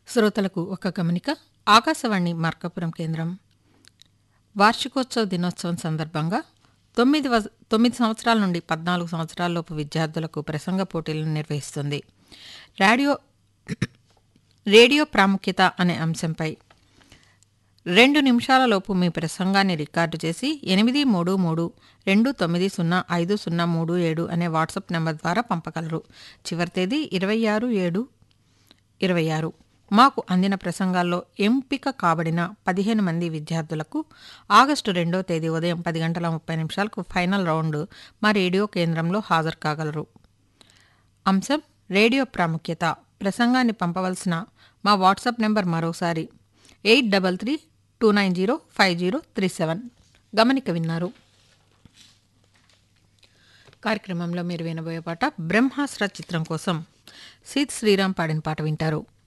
శ్రోతలకు ఒక గమనిక ఆకాశవాణి మార్కాపురం కేంద్రం వార్షికోత్సవ దినోత్సవం సందర్భంగా తొమ్మిది వజ- తొమ్మిది సంవత్సరాల నుండి పద్నాలుగు సంవత్సరాలలోపు విద్యార్థులకు ప్రసంగ పోటీలను నిర్వహిస్తుంది రేడియో రేడియో ప్రాముఖ్యత అనే అంశంపై రెండు నిమిషాల లోపు మీ ప్రసంగాన్ని రికార్డు చేసి ఎనిమిది మూడు మూడు రెండు తొమ్మిది సున్నా ఐదు సున్నా మూడు ఏడు అనే వాట్సాప్ నెంబర్ ద్వారా పంపగలరు చివరి తేదీ ఇరవై ఆరు ఏడు ఇరవై ఆరు మాకు అందిన ప్రసంగాల్లో ఎంపిక కాబడిన పదిహేను మంది విద్యార్థులకు ఆగస్టు రెండో తేదీ ఉదయం పది గంటల ముప్పై నిమిషాలకు ఫైనల్ రౌండ్ మా రేడియో కేంద్రంలో హాజరు కాగలరు అంశం రేడియో ప్రాముఖ్యత ప్రసంగాన్ని పంపవలసిన మా వాట్సాప్ నెంబర్ మరోసారి eight double three two nine zero five zero three seven గమనిక విన్నారు కార్యక్రమంలో మీరు వినబోయే పాట బ్రహ్మాస్త్ర చిత్రం కోసం సీత్ శ్రీరామ్ పాడిన పాట వింటారు